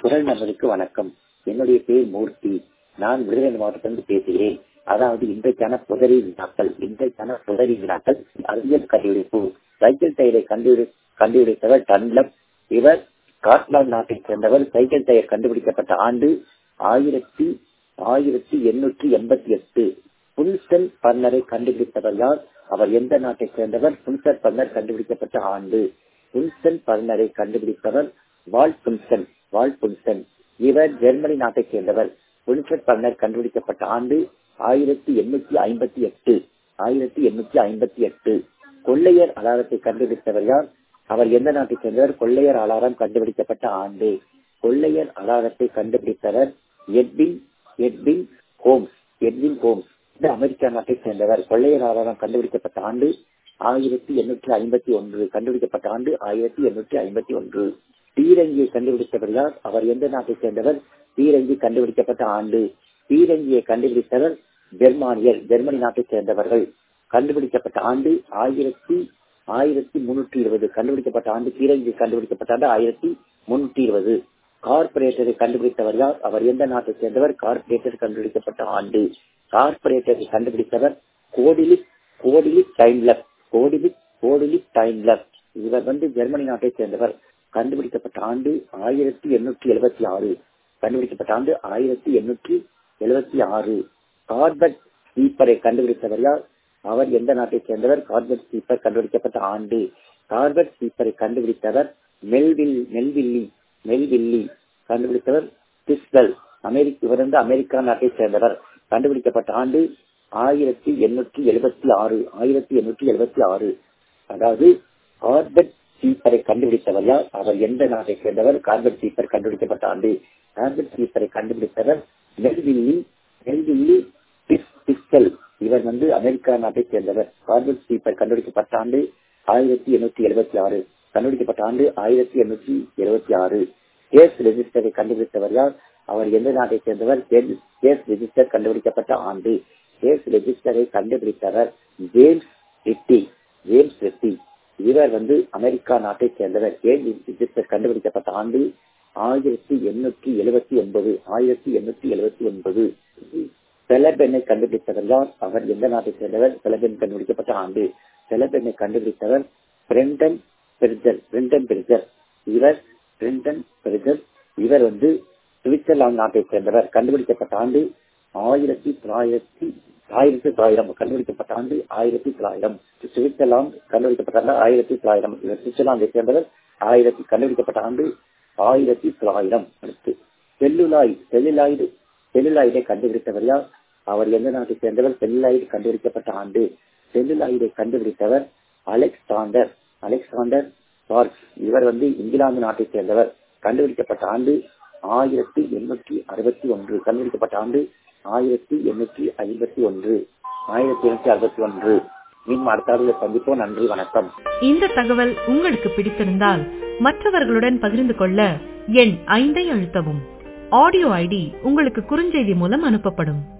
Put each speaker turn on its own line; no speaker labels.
குரல் நபருக்கு வணக்கம் என்னுடைய பேர் மூர்த்தி நான் விருதுநகர் மாவட்டத்திலிருந்து பேசுகிறேன் அதாவது இன்றைக்கான புதறி வினாக்கள் இன்றைக்கான புதறி வினாக்கள் அறிவியல் கண்டுபிடிப்பு சைக்கிள் டயரை கண்டுபிடி கண்டுபிடித்தவர் டன்லப் இவர் ஸ்காட்லாந்து நாட்டைச் சேர்ந்தவர் சைக்கிள் டயர் கண்டுபிடிக்கப்பட்ட ஆண்டு ஆயிரத்தி ஆயிரத்தி எண்ணூற்றி எண்பத்தி எட்டு புல்சன் பர்னரை கண்டுபிடித்தவர் யார் அவர் எந்த நாட்டைச் சேர்ந்தவர் புல்சன் பர்னர் கண்டுபிடிக்கப்பட்ட ஆண்டு புல்சன் பர்னரை கண்டுபிடித்தவர் வால் புன்சன் வால் புன்சன் இவர் ஜெர்மனி நாட்டைச் சேர்ந்தவர் புல்சன் பர்னர் கண்டுபிடிக்கப்பட்ட ஆண்டு ஆயிரத்தி எண்ணூத்தி ஐம்பத்தி எட்டு ஆயிரத்தி எண்ணூத்தி ஐம்பத்தி எட்டு கொள்ளையர் அலாரத்தை கண்டுபிடித்தவர் யார் அவர் எந்த நாட்டைச் சேர்ந்தவர் கொள்ளையர் அலாரம் கண்டுபிடிக்கப்பட்ட ஆண்டு கொள்ளையர் அலாரத்தை கண்டுபிடித்தவர் Edwin Edwin Holmes Edwin Holmes இந்த அமெரிக்கா நாட்டைச் சேர்ந்தவர் கொள்ளையர் அலாரம் கண்டுபிடிக்கப்பட்ட ஆண்டு ஆயிரத்தி எண்ணூற்றி ஐம்பத்தி ஒன்று கண்டுபிடிக்கப்பட்ட ஆண்டு ஆயிரத்தி எண்ணூற்றி ஐம்பத்தி ஒன்று பீரங்கியை கண்டுபிடித்தவர் யார் அவர் எந்த நாட்டைச் சேர்ந்தவர் பீரங்கி கண்டுபிடிக்கப்பட்ட ஆண்டு பீரங்கியை கண்டுபிடித்தவர் ஜெர்மானியர் ஜெர்மனி நாட்டைச் சேர்ந்தவர்கள் கண்டுபிடிக்கப்பட்ட ஆண்டு ஆயிரத்தி ஆயிரத்தி முன்னூற்றி இருபது கண்டுபிடிக்கப்பட்ட ஆண்டு பீரங்கி கண்டுபிடிக்கப்பட்ட ஆண்டு ஆயிரத்தி முன்னூற்றி இருபது கார்பரேட்டரை கண்டுபிடித்தவர் யார் அவர் எந்த நாட்டைச் சேர்ந்தவர் கார்பரேட்டர் கண்டுபிடிக்கப்பட்ட ஆண்டு கார்பரேட்டரை கண்டுபிடித்தவர் கோடிலிக் கோடிலிக் டைம்லப் கோடிலிக் கோடிலிக் டைம்லப் இவர் வந்து ஜெர்மனி நாட்டைச் சேர்ந்தவர் கண்டுபிடிக்கப்பட்ட ஆண்டு ஆயிரத்தி எண்ணூற்றி எழுபத்தி ஆறு கண்டுபிடிக்கப்பட்ட ஆண்டு ஆயிரத்தி எண்ணூற்றி எழுபத்தி ஆறு கார்பட் ஸ்லீப்பரை கண்டுபிடித்தவர் யார் அவர் எந்த நாட்டைச் சேர்ந்தவர் கார்பட் ஸ்லீப்பர் கண்டுபிடிக்கப்பட்ட ஆண்டு கார்பட் ஸ்லீப்பரை கண்டுபிடித்தவர் மெல்வில் மெல்வில்லி மெல்வில்லி கண்டுபிடித்தவர் பிஸ்டல் அமெரிக்க இவர் வந்து அமெரிக்கா நாட்டைச் சேர்ந்தவர் கண்டுபிடிக்கப்பட்ட ஆண்டு ஆயிரத்தி எண்ணூற்றி எழுபத்தி ஆறு ஆயிரத்தி எண்ணூற்றி எழுபத்தி ஆறு அதாவது கார்பட் ஸ்லீப்பரை கண்டுபிடித்தவர் யார் அவர் எந்த நாட்டை சேர்ந்தவர் கார்பட் ஸ்லீப்பர் கண்டுபிடிக்கப்பட்ட ஆண்டு கார்பட் ஸ்லீப்பரை கண்டுபிடித்தவர் மெல்வில்லி மெல்வில்லி பிஸ்டல் இவர் வந்து அமெரிக்கா நாட்டை சேர்ந்தவர் கார்பட் ஸ்லீப்பர் கண்டுபிடிக்கப்பட்ட ஆண்டு ஆயிரத்தி எண்ணூற்றி எழுபத்தி ஆறு கண்டுபிடிக்கப்பட்ட ஆண்டு ஆயிரத்தி எண்ணூற்றி எழுபத்தி ஆறு கேஸ் ரெஜிஸ்டரை கண்டுபிடித்தவர் யார் அவர் எந்த நாட்டை சேர்ந்தவர் கேஸ் ரெஜிஸ்டர் கண்டுபிடிக்கப்பட்ட ஆண்டு கேஸ் ரெஜிஸ்டரை கண்டுபிடித்தவர் ஜேம்ஸ் ரெட்டி ஜேம்ஸ் ரெட்டி இவர் வந்து அமெரிக்கா நாட்டை சேர்ந்தவர் கேஸ் ரெஜிஸ்டர் கண்டுபிடிக்கப்பட்ட ஆண்டு ஆயிரத்தி எண்ணூற்றி எழுபத்தி ஒன்பது ஆயிரத்தி எண்ணூற்றி எழுபத்தி ஒன்பது செலபெண்ணை கண்டுபிடித்தவர் யார் அவர் எந்த நாட்டை சேர்ந்தவர் செலபெண் கண்டுபிடிக்கப்பட்ட ஆண்டு செலபெண்ணை கண்டுபிடித்தவர் பிரெண்டன் பெரிஜர் பிரெண்டன் பெரிஜர் இவர் பிரெண்டன் பெரிஜர் இவர் வந்து சுவிட்சர்லாந்து நாட்டை சேர்ந்தவர் கண்டுபிடிக்கப்பட்ட ஆண்டு ஆயிரத்தி தொள்ளாயிரத்தி ஆயிரத்தி தொள்ளாயிரம் கண்டுபிடிக்கப்பட்ட ஆண்டு ஆயிரத்தி தொள்ளாயிரம் சுவிட்சர்லாந்து கண்டுபிடிக்கப்பட்ட ஆண்டு ஆயிரத்தி தொள்ளாயிரம் இவர் சுவிட்சர்லாந்தை சேர்ந்தவர் ஆயிரத்தி கண்டுபிடிக்கப்பட்ட ஆண்டு ஆயிரத்தி தொள்ளாயிரம் அடுத்து செல்லுலாய் செல்லுலாய்டு செல்லுலாய்டை கண்டுபிடித்தவர் யார் அவர் எந்த நாட்டை சேர்ந்தவர் செல்லுலாய்டு கண்டுபிடிக்கப்பட்ட ஆண்டு செல்லுலாய்டை கண்டுபிடித்தவர் அலெக்சாண்டர் அலெக்சாண்டர் பார்க்ஸ் இவர் வந்து இங்கிலாந்து நாட்டை சேர்ந்தவர் கண்டுபிடிக்கப்பட்ட ஆண்டு ஆயிரத்தி எண்ணூற்றி அறுபத்தி ஒன்று கண்டுபிடிக்கப்பட்ட ஆண்டு ஆயிரத்தி எண்ணூற்றி ஐம்பத்தி ஒன்று ஆயிரத்தி எண்ணூற்றி அறுபத்தி ஒன்று மீண்டும் அடுத்த சந்திப்போம் நன்றி வணக்கம்
இந்த தகவல் உங்களுக்கு பிடித்திருந்தால் மற்றவர்களுடன் பகிர்ந்து கொள்ள எண் ஐந்தை அழுத்தவும் ஆடியோ ஐடி உங்களுக்கு குறுஞ்செய்தி மூலம் அனுப்பப்படும்